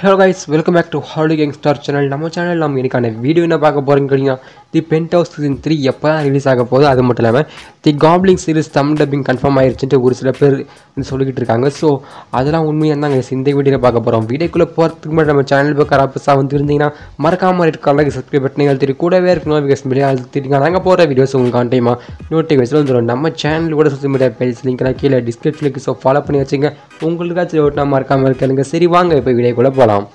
hello guys welcome back to holy gangster channel நம்ம channel நம்ம இன்னைக்கான வீடியோ என்ன பார்க்க போகிறோன்னு கேட்டிங்கன்னா the penthouse season three எப்போ தான் ரிலீஸ் ஆக போகுது அது மட்டும் இல்லாமல் the goblin series Tamil dubbing confirm ஆயிருச்சுன்ட்டு ஒரு சில பேர் வந்து சொல்லிக்கிட்டு இருக்காங்க ஸோ அதெல்லாம் உண்மையாக தான் guys இந்த வீடியோவில் பார்க்க போகிறோம் வீடியோக்குள்ளே போகிறதுக்கு முன்னாடி நம்ம சேனல் பக்கம் ராப்பஸாக வந்து இருந்தீங்கன்னா மறக்காமல் இருக்கலாம் சப்ஸ்கிரைப் பட்டனை அழுத்திட்டு கூடவே இருக்கணும் நோட்டிஃபிகேஷன் மீடியா அழுத்திட்டு நாங்கள் போகிற வீடியோஸ் உங்களுக்கு ஆன் டைமாக நோட்டிஃபிகேஷன் வந்துடும் நம்ம சேனல் கூட சோஷியல் மீடியா பேஜ் லிங்க்லாம் கீழே டிஸ்கிரிப்ஷனுக்கு ஸோ ஃபாலோ பண்ணி வச்சுங்க உங்களுக்காச்சும் ஓட்டினா மறக்காமல் இருக்கலுங்க சரி வாங்க இப்போ வீடியோக்குள்ளே போகலாம்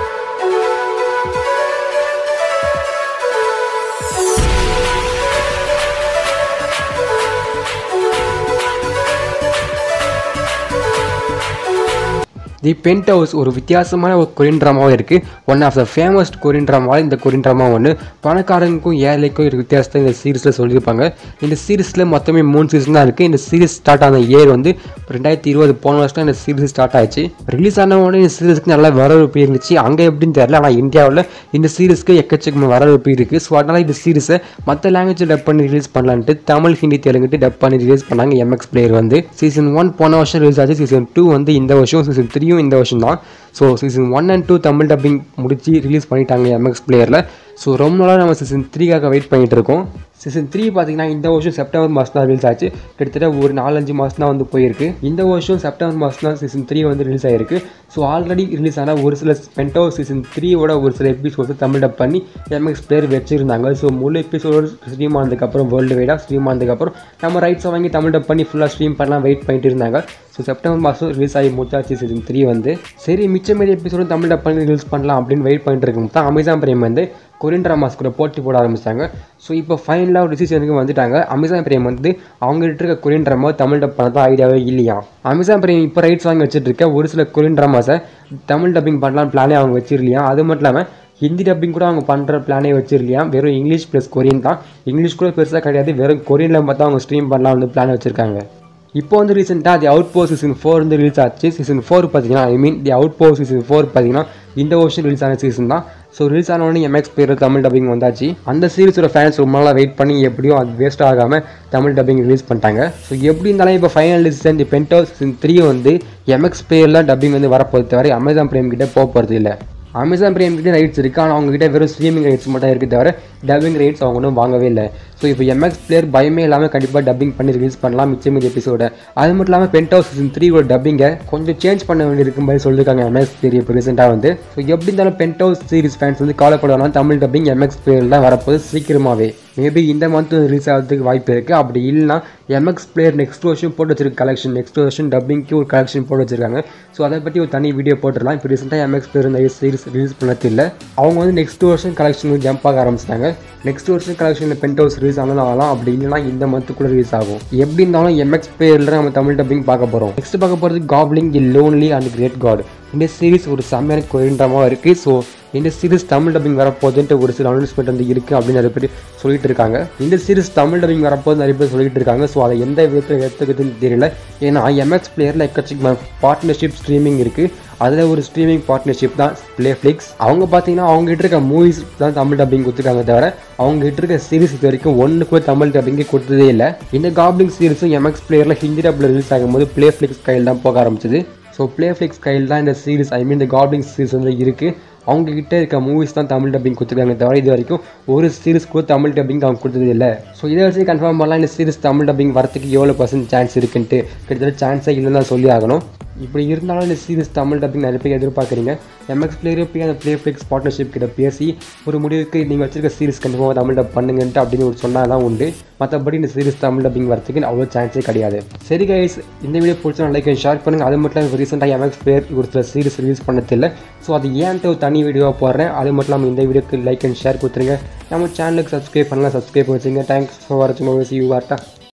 தி பென்ட் ஹவுஸ் ஒரு வித்தியாசமான ஒரு கொரியன் ட்ராமாவும் இருக்குது one of the famous Korean ட்ராமாவில் இந்த கொரியன் ட்ராமா ஒன்று பணக்காரனுக்கும் ஏழைக்கும் ஒரு வித்தியாசத்தை இந்த சீரிஸில் சொல்லியிருப்பாங்க இந்த சீரிஸில் மொத்தமே மூணு சீசன் தான் இருக்குது இந்த சீரிஸ் ஸ்டார்ட் ஆன இயர் வந்து ரெண்டாயிரத்தி இருபது போன வருஷம் இந்த சீரிஸ் ஸ்டார்ட் ஆயிடுச்சு ரிலீஸ் ஆன உடனே இந்த சீரிஸ்க்கு நல்ல வரவேற்பு இருந்துச்சு அங்கே எப்படின்னு தெரியல ஆனால் இந்தியாவில் இந்த சீரிஸ்க்கு எக்கச்சக்கமான வரவேற்பு இருக்குது ஸோ அதனால் இந்த சீரிஸை மற்ற லாங்குவேஜில் டப் பண்ணி ரிலீஸ் பண்ணலான்ட்டு தமிழ் ஹிந்தி தெலுங்குட்டு டப் பண்ணி ரிலீஸ் பண்ணாங்க எம்எக்ஸ் பிளேயர் வந்து சீசன் ஒன் போன வருஷம் ரிலீஸ் ஆச்சு சீசன் டூ வந்து இந்த வருஷம் சீசன் த்ரீயும் இந்த வருஷம் தான் so season one and two Tamil dubbing முடிச்சு ரிலீஸ் பண்ணிட்டாங்க எம்எக்ஸ் பிளேயரில் ஸோ ரொம்ப நாளாக நம்ம சீசன் த்ரீக்காக வெயிட் பண்ணிட்டு இருக்கோம் சீசன் த்ரீ பார்த்தீங்கன்னா இந்த வருஷம் செப்டம்பர் மாதம் தான் ரிலீஸ் ஆச்சு கிட்டத்தட்ட ஒரு நாலஞ்சு மாதம் தான் வந்து போயிருக்கு இந்த வருஷம் செப்டம்பர் மாதம் தான் சீசன் த்ரீ வந்து ரிலீஸ் ஆயிருக்கு ஸோ ஆல்ரெடி ரிலீஸ் ஆன ஒரு சில பென்டோ சீசன் த்ரீயோட ஒரு சில எபிசோட்ஸ் தமிழ் டப் பண்ணி எம்எக்ஸ் பிளேயர் வச்சிருந்தாங்க ஸோ முழு எபிசோடு ஸ்ட்ரீம் ஆனதுக்கப்புறம் வேர்ல்டு வைடாக ஸ்ட்ரீம் ஆனதுக்கப்புறம் நம்ம ரைட்ஸை வாங்கி தமிழ் டப் பண்ணி ஃபுல்லாக ஸ்ட்ரீம் பண்ணலாம் வெயிட் பண்ணிட்டு இருந்தாங்க ஸோ செப்டம்பர் மாதம் ரிலீஸ் ஆகி முடிச்சாச்சு சீசன் த்ரீ வந்து சரி மிச்சம் மீதி எபிசோடும் தமிழ் டப் பண்ணி ரிலீஸ் பண்ணலாம் அப்படின்னு வெயிட் பண்ணிட்டு இருக்கும் தான் அமேசான் பிரைம் வந்து கொரியன் ட்ராமாஸ் கூட போட்டி போட ஆரம்பிச்சாங்க ஸோ இப்போ ஃபைனலாக ஒரு டிசிஷனுக்கு வந்துட்டாங்க அமேசான் பிரைம் வந்து அவங்ககிட்ட இருக்க கொரியன் ட்ராமா தமிழ் டப் பண்ண தான் ஐடியாவே இல்லையா அமேசான் பிரைம் இப்போ ரைட்ஸ் வாங்கி வச்சுட்டு இருக்க ஒரு சில கொரியன் ட்ராமாஸை தமிழ் டப்பிங் பண்ணலாம் பிளானே அவங்க வச்சிருலையா அது மட்டும் இல்லாமல் ஹிந்தி டப்பிங் கூட அவங்க பண்ணுற பிளானே வச்சிருலையா வெறும் இங்கிலீஷ் ப்ளஸ் கொரியன் தான் இங்கிலீஷ் கூட பெருசாக கிடையாது வெறும் கொரியனில் மட்டும் அவங்க ஸ்ட்ரீம் பண்ணலாம் வந்து பிளான் வச்சுருக்காங்க இப்போ வந்து ரீசெண்டாக the outpost season four வந்து ரிலீஸ் ஆச்சு சீசன் ஃபோர் பார்த்தீங்கன்னா I mean the outpost season four பார்த்தீங்கன்னா இந்த வருஷம் ரிலீஸ் ஆன சீசன் தான் ஸோ ரிலீஸ் ஆனவொடனே எம்எக்ஸ் பேர் தமிழ் டப்பிங் வந்தாச்சு அந்த சீரிஸோட ஃபேன்ஸ் ரொம்ப நாளாக வெயிட் பண்ணி எப்படியோ அது வேஸ்ட் ஆகாமல் தமிழ் டப்பிங் ரிலீஸ் பண்ணிட்டாங்க ஸோ எப்படி இருந்தாலும் இப்போ final decision the penthouse season three வந்து எம்எக்ஸ் பேரில் டப்பிங் வந்து வரப்போது தவிர அமேசான் பிரைம் கிட்ட போக போகிறது இல்லை அமேசான் பிரைம் கிட்ட ரைட்ஸ் இருக்குது ஆனால் அவங்ககிட்ட வெறும் ஸ்ட்ரீமிங் ரைட்ஸ் மட்டும் இருக்குது தவிர டப்பிங் ரைட்ஸ் அவங்க ஒன்றும் வாங்கவே இல்லை ஸோ இப்போ எம்எக்ஸ் பிளேயர் பயமே இல்லாமல் கண்டிப்பாக டப்பிங் பண்ணி ரிலீஸ் பண்ணலாம் மிச்சம் மீதி எபிசோட அது மட்டும் இல்லாமல் பென்ட் ஹவுஸ் சீசன் த்ரீயோட டப்பிங்கை கொஞ்சம் சேஞ்ச் பண்ண வேண்டியிருக்கும் மாதிரி சொல்லியிருக்காங்க எம்எக்ஸ் பிளேயர் இப்போ ரீசெண்டாக வந்து ஸோ எப்படி இருந்தாலும் பென்ட் ஹவுஸ் சீரிஸ் ஃபேன்ஸ் வந்து கவலைப்படுவாங்க தமிழ் டப்பிங் எம்எக்ஸ் பிளேயர் தான் வரப்போது சீக்கிரமாகவே மேபி இந்த மந்த் ரிலீஸ் ஆகிறதுக்கு வாய்ப்பு இருக்குது அப்படி இல்லைனா எம்எக்ஸ் பிளேயர் நெக்ஸ்ட் வருஷம் போட்டு வச்சிருக்க கலெக்ஷன் நெக்ஸ்ட் வருஷம் டப்பிங்க்கு ஒரு கலெக்ஷன் போட்டு வச்சிருக்காங்க ஸோ அதை பற்றி ஒரு தனி வீடியோ போட்டுடலாம் இப்போ ரீசெண்டாக எம்எக்ஸ் பிளேயர் இந்த சீரிஸ் ரிலீஸ் பண்ணது இல்லை அவங்க வந்து நெக்ஸ்ட் வருஷம் கலெக்ஷன் ஜம்ப் ஆக ஆரம்பிச்சிட்டாங்க நெக்ஸ்ட் வருஷம் கலெக்ஷனில் பென்ட் ஹவுஸ் ரிலீஸ் ஆனாலும் ஆகலாம் அப்படி இல்லைனா இந்த மந்த்துக்குள்ளே ரிலீஸ் ஆகும் எப்படி இருந்தாலும் எம்எக்ஸ் பிளேயரில் நம்ம தமிழ் டப்பிங் பார்க்க போகிறோம் நெக்ஸ்ட் பார்க்க போகிறது goblin the lonely and great god இந்த சீரிஸ் ஒரு செம்மையான கொரியன்ட்ரமாக இருக்குது ஸோ இந்த சீரிஸ் தமிழ் டப்பிங் வரப்போகுதுன்ட்டு ஒரு சில அனௌன்ஸ்மெண்ட் வந்து இருக்குது அப்படின்னு நிறைய பேர் சொல்லிட்டு இருக்காங்க இந்த சீரிஸ் தமிழ் டப்பிங் வரப்போது நிறைய பேர் சொல்லிட்டு இருக்காங்க ஸோ அதை எந்த விதத்தில் எடுத்துக்கிறதுன்னு தெரியல ஏன்னா எம்எக்ஸ் பிளேயரில் எக்கச்சக்க பார்ட்னர்ஷிப் ஸ்ட்ரீமிங் இருக்குது அதில் ஒரு ஸ்ட்ரீமிங் பார்ட்னர்ஷிப் தான் ப்ளேஃப்ளிக்ஸ் அவங்க பார்த்தீங்கன்னா அவங்ககிட்ட இருக்க மூவிஸ் தான் தமிழ் டப்பிங் கொடுத்துருக்காங்க தவிர அவங்ககிட்ட இருக்க சீரிஸ் இது வரைக்கும் ஒன்று கூட தமிழ் டப்பிங்கே கொடுத்ததே இல்லை இந்த காப்ளிங் சீரிஸும் எம்எக்ஸ் பிளேயரில் ஹிந்தி டப்பில் ரிலீஸ் ஆகும்போது ப்ளேஃப்ளிக்ஸ் கையில் தான் போக ஆரம்பிச்சது ஸோ ப்ளேஃப்ளிக்ஸ் கையில் தான் இந்த சீரிஸ் ஐ மீன் இந்த காப்ளிங் சீரிஸ் வந்து இருக்குது அவங்க கிட்ட இருக்க மூவிஸ் தான் தமிழ் டப்பிங் கொடுத்துருக்காங்க தவிர இது வரைக்கும் ஒரு சீரிஸ் கூட தமிழ் டப்பிங் அவங்க கொடுத்தது இல்லை ஸோ இதை வச்சு கன்ஃபார்ம் பண்ணலாம் இந்த சீரிஸ் தமிழ் டப்பிங் வரத்துக்கு எவ்வளோ பர்சன்ட் சான்ஸ் இருக்குன்ட்டு கிட்டத்தட்ட சான்ஸே இல்லைன்னு தான் சொல்லி ஆகணும் இப்படி இருந்தாலும் இந்த சீரிஸ் தமிழ் டப்பிங் நிறைய பேர் எதிர்பார்க்குறீங்க எம்எக்ஸ் பிளேயர் போய் அந்த ப்ளே ஃப்ளிக்ஸ் பார்ட்னர்ஷிப் கிட்ட பேசி ஒரு முடிவுக்கு நீங்கள் வச்சிருக்க சீரிஸ் கண்டிப்பாக தமிழ் டப் பண்ணுங்கன்ட்டு அப்படின்னு ஒரு சொன்னால் தான் உண்டு மற்றபடி இந்த சீரிஸ் தமிழ் டப்பிங் வரத்துக்கு அவ்வளோ சான்ஸே கிடையாது சரி கைஸ் இந்த வீடியோ பிடிச்சா லைக் ஷேர் பண்ணுங்கள் அது மட்டும் இல்லாமல் ரீசெண்டாக எம்எக்ஸ் பிளேயர் ஒரு சில சீரிஸ் ரிலீஸ் பண்ணதில்லை ஸோ அது ஏன்ட்டு ஒரு தனி வீடியோவாக போடுறேன் அது மட்டும் இல்லாமல் இந்த வீடியோக்கு லைக் அண்ட் ஷேர் கொடுத்துருங்க நம்ம சேனலுக்கு சப்ஸ்கிரைப் பண்ணலாம் சப்ஸ்கிரைப் வச்சுங்க தேங்க்ஸ் ஃபார் வாட்சிங் யூ வார்ட்டா